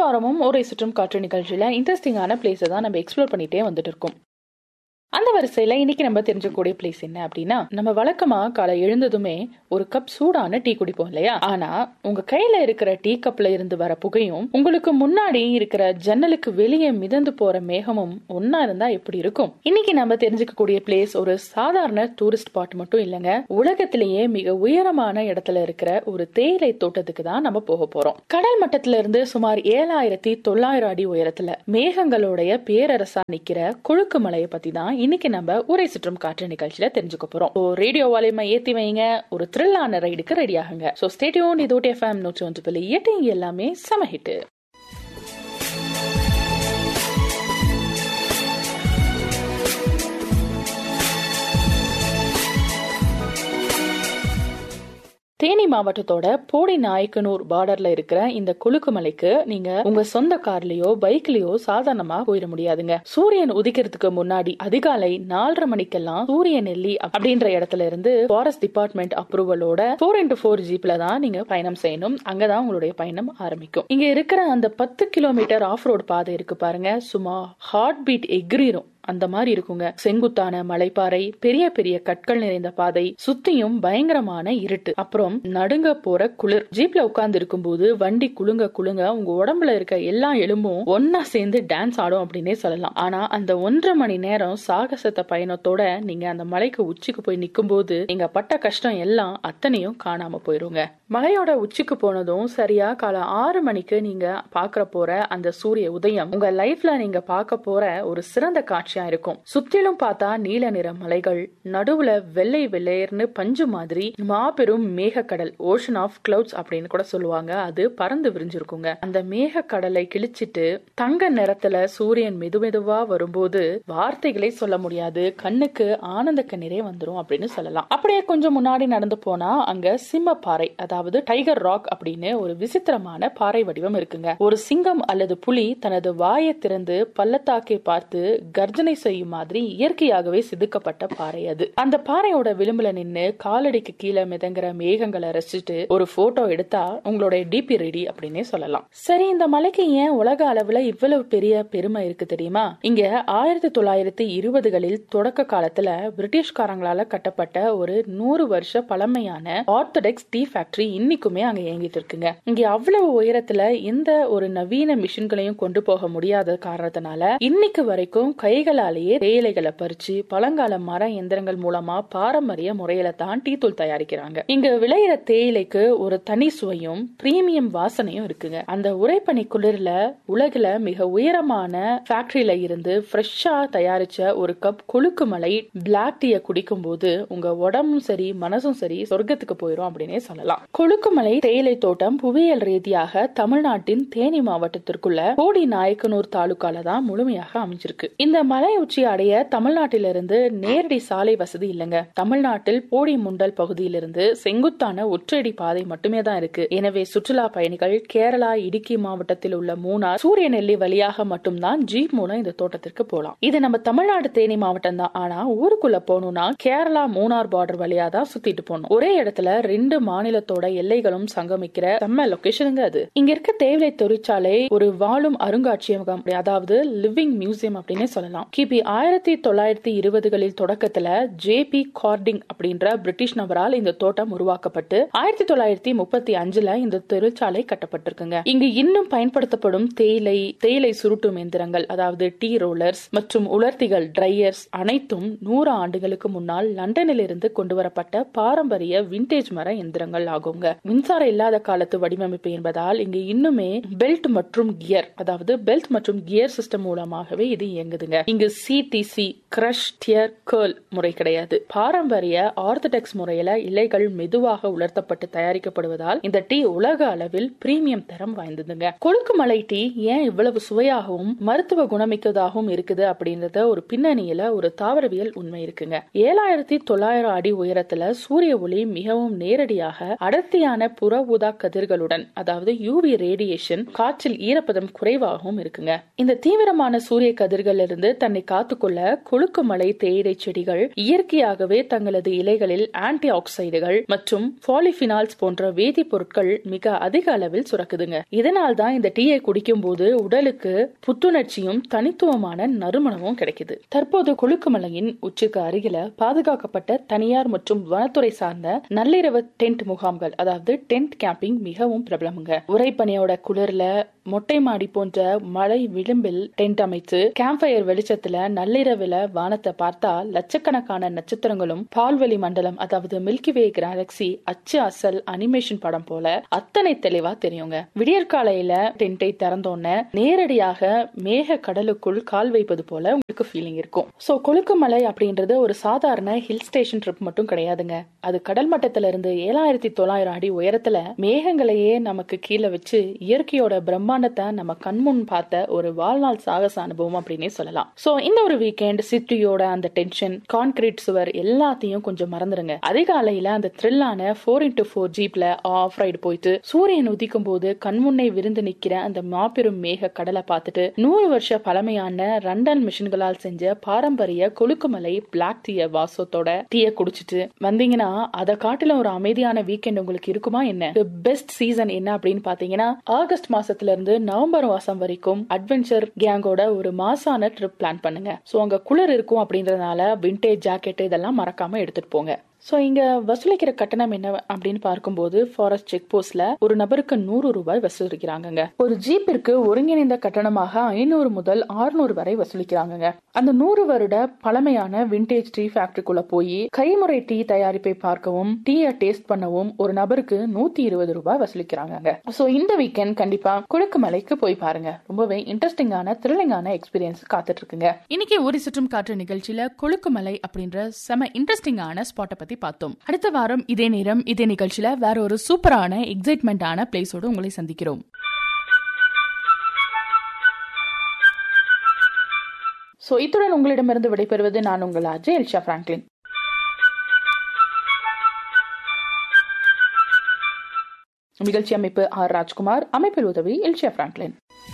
வாரமும் ஒரே சுற்றும் காற்று நிகழ்ச்சியில இன்ட்ரெஸ்டிங்கான பிளேஸை தான் நம்ம எக்ஸ்ப்ளோர் பண்ணிட்டே வந்துட்டு இருக்கோம் அந்த வரிசையில இன்னைக்கு நம்ம தெரிஞ்சக்கூடிய பிளேஸ் என்ன அப்படின்னா நம்ம வழக்கமா காலை எழுந்ததுமே ஒரு கப் சூடான டீ குடிப்போம் இல்லையா ஆனா உங்க கையில இருக்கிற டீ கப்ல இருந்து வர புகையும் உங்களுக்கு முன்னாடி இருக்கிற ஜன்னலுக்கு வெளியே மிதந்து போற மேகமும் ஒன்னா இருந்தா எப்படி இருக்கும் இன்னைக்கு நம்ம தெரிஞ்சுக்கக்கூடிய பிளேஸ் ஒரு சாதாரண டூரிஸ்ட் ஸ்பாட் மட்டும் இல்லைங்க உலகத்திலேயே மிக உயரமான இடத்துல இருக்கிற ஒரு தேயிலை தோட்டத்துக்கு தான் நம்ம போக போறோம் கடல் மட்டத்துல இருந்து சுமார் ஏழாயிரத்தி தொள்ளாயிரம் அடி உயரத்துல மேகங்களுடைய பேரரசா நிக்கிற கொழுக்கு மலையை பத்தி தான் இன்னைக்கு நம்ம உரை சுற்றும் காற்று நிகழ்ச்சியில தெரிஞ்சுக்க போறோம் ஸோ ரேடியோ வால்யூமை ஏத்தி வைங்க ஒரு த்ரில்லான ரைடுக்கு ரெடி ஆகுங்க ஸோ ஸ்டேடியோன் இது எஃப்எம் நூற்றி ஒன்று புள்ளி எட்டு இங்க எல்லாமே செம ஹிட்டு தேனி மாவட்டத்தோட போடி நாயக்கனூர் பார்டர்ல இருக்கிற இந்த கொழுக்கு மலைக்கு நீங்க உங்க சொந்த கார்லயோ பைக்லயோ சாதாரணமா போயிட முடியாதுங்க சூரியன் உதிக்கிறதுக்கு முன்னாடி அதிகாலை நாலரை மணிக்கெல்லாம் சூரிய நெல்லி அப்படின்ற இடத்துல இருந்து ஃபாரஸ்ட் டிபார்ட்மெண்ட் அப்ரூவலோட போர் இன்டூ ஃபோர் ஜீப்ல தான் நீங்க பயணம் செய்யணும் அங்கதான் உங்களுடைய பயணம் ஆரம்பிக்கும் இங்க இருக்கிற அந்த பத்து கிலோமீட்டர் ஆஃப் ரோட் பாதை இருக்கு பாருங்க சும்மா ஹார்ட் பீட் எகிரிரும் அந்த மாதிரி இருக்குங்க செங்குத்தான மலைப்பாறை பெரிய பெரிய கற்கள் நிறைந்த பாதை சுத்தியும் பயங்கரமான இருட்டு அப்புறம் நடுங்க போற குளிர் ஜீப்ல உட்கார்ந்து இருக்கும்போது வண்டி குலுங்க குலுங்க உங்க உடம்புல இருக்க எல்லா எலும்பும் ஒன்னா சேர்ந்து டான்ஸ் ஆடும் அப்படின்னே சொல்லலாம் ஆனா அந்த ஒன்றரை மணி நேரம் சாகசத்த பயணத்தோட நீங்க அந்த மலைக்கு உச்சிக்கு போய் நிக்கும் போது நீங்க பட்ட கஷ்டம் எல்லாம் அத்தனையும் காணாம போயிருங்க மலையோட உச்சிக்கு போனதும் சரியா காலை ஆறு மணிக்கு நீங்க பாக்குற போற அந்த சூரிய உதயம் உங்க லைஃப்ல நீங்க பார்க்க போற ஒரு சிறந்த காட்சி காட்சியா இருக்கும் சுற்றிலும் பார்த்தா நீல நிற மலைகள் நடுவுல வெள்ளை வெள்ளையர்னு பஞ்சு மாதிரி மாபெரும் மேகக்கடல் ஓஷன் ஆஃப் கிளவுட்ஸ் அப்படின்னு கூட சொல்லுவாங்க அது பறந்து விரிஞ்சிருக்குங்க அந்த மேகக்கடலை கிழிச்சிட்டு தங்க நிறத்துல சூரியன் மெதுமெதுவா வரும்போது வார்த்தைகளே சொல்ல முடியாது கண்ணுக்கு ஆனந்த கண்ணீரே வந்துரும் அப்படின்னு சொல்லலாம் அப்படியே கொஞ்சம் முன்னாடி நடந்து போனா அங்க சிம்மப்பாறை அதாவது டைகர் ராக் அப்படின்னு ஒரு விசித்திரமான பாறை வடிவம் இருக்குங்க ஒரு சிங்கம் அல்லது புலி தனது வாயை திறந்து பள்ளத்தாக்கை பார்த்து கர்ஜனை கற்பனை செய்யும் மாதிரி இயற்கையாகவே செதுக்கப்பட்ட பாறை அது அந்த பாறையோட விளிம்புல நின்னு காலடிக்கு கீழே மிதங்குற மேகங்களை ரசிச்சுட்டு ஒரு போட்டோ எடுத்தா உங்களோட டிபி ரெடி அப்படின்னே சொல்லலாம் சரி இந்த மலைக்கு ஏன் உலக அளவுல இவ்வளவு பெரிய பெருமை இருக்கு தெரியுமா இங்க ஆயிரத்தி தொள்ளாயிரத்தி இருபதுகளில் தொடக்க காலத்துல பிரிட்டிஷ்காரங்களால கட்டப்பட்ட ஒரு நூறு வருஷ பழமையான ஆர்த்தடாக்ஸ் டீ ஃபேக்டரி இன்னைக்குமே அங்க இயங்கிட்டு இருக்குங்க இங்க அவ்வளவு உயரத்துல எந்த ஒரு நவீன மிஷின்களையும் கொண்டு போக முடியாத காரணத்தினால இன்னைக்கு வரைக்கும் கைகளாலேயே தேயிலைகளை பறிச்சு பழங்கால மர எந்திரங்கள் மூலமா பாரம்பரிய முறையில தான் டீ தூள் தயாரிக்கிறாங்க இங்க விளையிற தேயிலைக்கு ஒரு தனி சுவையும் பிரீமியம் வாசனையும் இருக்குங்க அந்த உரைப்பனி குளிர்ல உலகில மிக உயரமான ஃபேக்டரியில இருந்து ஃப்ரெஷ்ஷா தயாரிச்ச ஒரு கப் கொழுக்கு மலை பிளாக் டீயை குடிக்கும் போது உங்க உடம்பும் சரி மனசும் சரி சொர்க்கத்துக்கு போயிரும் அப்படின்னே சொல்லலாம் கொழுக்குமலை தேயிலை தோட்டம் புவியியல் ரீதியாக தமிழ்நாட்டின் தேனி மாவட்டத்திற்குள்ள கோடி நாயக்கனூர் தாலுக்கால தான் முழுமையாக அமைஞ்சிருக்கு இந்த மலை உச்சி அடைய தமிழ்நாட்டிலிருந்து நேரடி சாலை வசதி இல்லைங்க தமிழ்நாட்டில் போடி முண்டல் பகுதியிலிருந்து செங்குத்தான ஒற்றடி பாதை மட்டுமே தான் இருக்கு எனவே சுற்றுலா பயணிகள் கேரளா இடுக்கி மாவட்டத்தில் உள்ள மூணார் சூரியநெல்லி வழியாக மட்டும்தான் ஜீப் மூலம் இந்த தோட்டத்திற்கு போலாம் இது நம்ம தமிழ்நாடு தேனி மாவட்டம் தான் ஆனா ஊருக்குள்ள போகணும்னா கேரளா மூணார் பார்டர் வழியா தான் சுத்திட்டு போகணும் ஒரே இடத்துல ரெண்டு மாநிலத்தோட எல்லைகளும் சங்கமிக்கிற செம்ம லொகேஷனுங்க அது இங்க இருக்க தேயிலை தொழிற்சாலை ஒரு வாழும் அருங்காட்சியகம் அதாவது லிவிங் மியூசியம் அப்படின்னே சொல்லலாம் கிபி ஆயிரத்தி தொள்ளாயிரத்தி இருபதுகளில் தொடக்கத்துல ஜே பி கார்டிங் அப்படின்ற பிரிட்டிஷ் நபரால் இந்த தோட்டம் உருவாக்கப்பட்டு ஆயிரத்தி தொள்ளாயிரத்தி முப்பத்தி அஞ்சுல இந்த தொழிற்சாலை கட்டப்பட்டிருக்குங்க இங்கு இன்னும் பயன்படுத்தப்படும் தேயிலை தேயிலை சுருட்டும் எந்திரங்கள் அதாவது டீ ரோலர்ஸ் மற்றும் உலர்த்திகள் ட்ரையர்ஸ் அனைத்தும் நூறு ஆண்டுகளுக்கு முன்னால் லண்டனில் இருந்து கொண்டு வரப்பட்ட பாரம்பரிய விண்டேஜ் மர எந்திரங்கள் ஆகுங்க மின்சாரம் இல்லாத காலத்து வடிவமைப்பு என்பதால் இங்கு இன்னுமே பெல்ட் மற்றும் கியர் அதாவது பெல்ட் மற்றும் கியர் சிஸ்டம் மூலமாகவே இது இயங்குதுங்க இங்கு சிடிசி கிரஷ் டியர் கேர்ள் முறை கிடையாது பாரம்பரிய ஆர்த்தடாக்ஸ் முறையில இலைகள் மெதுவாக உலர்த்தப்பட்டு தயாரிக்கப்படுவதால் இந்த டீ உலக அளவில் பிரீமியம் தரம் வாய்ந்ததுங்க கொழுக்கு மலை டீ ஏன் இவ்வளவு சுவையாகவும் மருத்துவ குணமிக்கதாகவும் இருக்குது அப்படின்றத ஒரு பின்னணியில ஒரு தாவரவியல் உண்மை இருக்குங்க ஏழாயிரத்தி தொள்ளாயிரம் அடி உயரத்துல சூரிய ஒளி மிகவும் நேரடியாக அடர்த்தி அடர்த்தியான புற ஊதா கதிர்களுடன் அதாவது யூவி ரேடியேஷன் காற்றில் ஈரப்பதம் குறைவாகவும் இருக்குங்க இந்த தீவிரமான சூரிய கதிர்களிலிருந்து இருந்து தன்னை காத்துக்கொள்ள கொழுக்குமலை தேயிலை செடிகள் இயற்கையாகவே தங்களது இலைகளில் ஆன்டி ஆக்சைடுகள் மற்றும் பாலிபினால்ஸ் போன்ற வேதிப்பொருட்கள் மிக அதிக அளவில் சுரக்குதுங்க இதனால் தான் இந்த டீயை குடிக்கும் போது உடலுக்கு புத்துணர்ச்சியும் தனித்துவமான நறுமணமும் கிடைக்குது தற்போது கொழுக்குமலையின் உச்சிக்கு அருகில பாதுகாக்கப்பட்ட தனியார் மற்றும் வனத்துறை சார்ந்த நள்ளிரவு டென்ட் முகாம்கள் அதாவது டென்ட் கேம்பிங் மிகவும் பிரபலமுங்க உரைப்பனியோட குளிர்ல மொட்டை மாடி போன்ற மலை விளிம்பில் டென்ட் அமைத்து கேம்ப் ஃபயர் வெளிச்சத்துல நள்ளிரவுல வானத்தை பார்த்தா லட்சக்கணக்கான நட்சத்திரங்களும் பால்வெளி மண்டலம் அதாவது மில்கி வே கேலக்சி அச்சு அசல் அனிமேஷன் படம் போல அத்தனை தெளிவா தெரியுங்க விடியற்காலையில டென்ட்டை திறந்தோன்ன நேரடியாக மேக கடலுக்குள் கால் வைப்பது போல உங்களுக்கு ஃபீலிங் இருக்கும் சோ கொழுக்குமலை அப்படின்றது ஒரு சாதாரண ஹில் ஸ்டேஷன் ட்ரிப் மட்டும் கிடையாதுங்க அது கடல் மட்டத்துல இருந்து ஏழாயிரத்தி தொள்ளாயிரம் அடி உயரத்துல மேகங்களையே நமக்கு கீழே வச்சு இயற்கையோட பிரம்மாண்டத்தை நம்ம கண்முன் பார்த்த ஒரு வாழ்நாள் சாகச அனுபவம் அப்படின்னே சொல்லலாம் சோ இந்த ஒரு வீக்கெண்ட் சிட்டியோட அந்த டென்ஷன் கான்கிரீட் சுவர் எல்லாத்தையும் கொஞ்சம் மறந்துடுங்க அதிகாலையில அந்த த்ரில்லான ஃபோர் இன்டூ ஃபோர் ஜீப்ல ஆஃப் ரைடு போயிட்டு சூரியன் உதிக்கும் போது கண்முன்னே விருந்து நிக்கிற அந்த மாபெரும் மேக கடலை பார்த்துட்டு நூறு வருஷ பழமையான ரண்டன் மிஷின்களால் செஞ்ச பாரம்பரிய கொழுக்குமலை பிளாக் டீய வாசத்தோட டீய குடிச்சிட்டு வந்தீங்கன்னா அதை காட்டில ஒரு அமைதியான வீக்கெண்ட் உங்களுக்கு இருக்குமா என்ன பெஸ்ட் சீசன் என்ன அப்படின்னு பாத்தீங்கன்னா ஆகஸ்ட் மாசத்துல இருந்து நவம்பர் மாசம் வரைக்கும் அட்வென்ச்சர் கேங்கோட ஒரு மாசான ட்ரிப் பிளான் பண்ணுங்க சோ அங்க குளிர் இருக்கும் அப்படின்றதுனால விண்டேஜ் ஜாக்கெட் இதெல்லாம் மறக்காம எடுத்துட்டு போங்க சோ இங்க வசூலிக்கிற கட்டணம் என்ன அப்படின்னு பார்க்கும்போது ஃபாரஸ்ட் செக் போஸ்ட்ல ஒரு நபருக்கு நூறு ரூபாய் வசூலிக்கிறாங்க ஒரு ஜீப்பிற்கு ஒருங்கிணைந்த கட்டணமாக ஐநூறு முதல் ஆறுநூறு வரை வசூலிக்கிறாங்க அந்த நூறு வருட பழமையான விண்டேஜ் டீ ஃபேக்டரிக்குள்ள போய் கைமுறை டீ தயாரிப்பை பார்க்கவும் டீயை டேஸ்ட் பண்ணவும் ஒரு நபருக்கு நூத்தி இருபது ரூபாய் வசூலிக்கிறாங்க சோ இந்த வீக்கெண்ட் கண்டிப்பா குழுக்கு மலைக்கு போய் பாருங்க ரொம்பவே இன்ட்ரெஸ்டிங்கான த்ரில்லிங்கான எக்ஸ்பீரியன்ஸ் காத்துட்டு இருக்குங்க இன்னைக்கு ஒரு சுற்றும் காற்று நிகழ்ச்சியில கொழுக்குமலை அப்படின்ற செம இன்ட்ரெஸ்டிங்கான ஸ்பாட்டை பத்தி பார்த்தோம் அடுத்த வாரம் இதே நேரம் இதே நிகழ்ச்சியில வேற ஒரு சூப்பரான எக்ஸைட்மெண்டான பிளேஸோடு உங்களை சந்திக்கிறோம் சோ இத்துடன் உங்களிடமிருந்து விடைபெறுவது நான் உங்கள் அஜய் எல்ஷா பிராங்க்லின் நிகழ்ச்சி அமைப்பு ஆர் ராஜ்குமார் அமைப்பில் உதவி எல்ஷா பிராங்க்லின்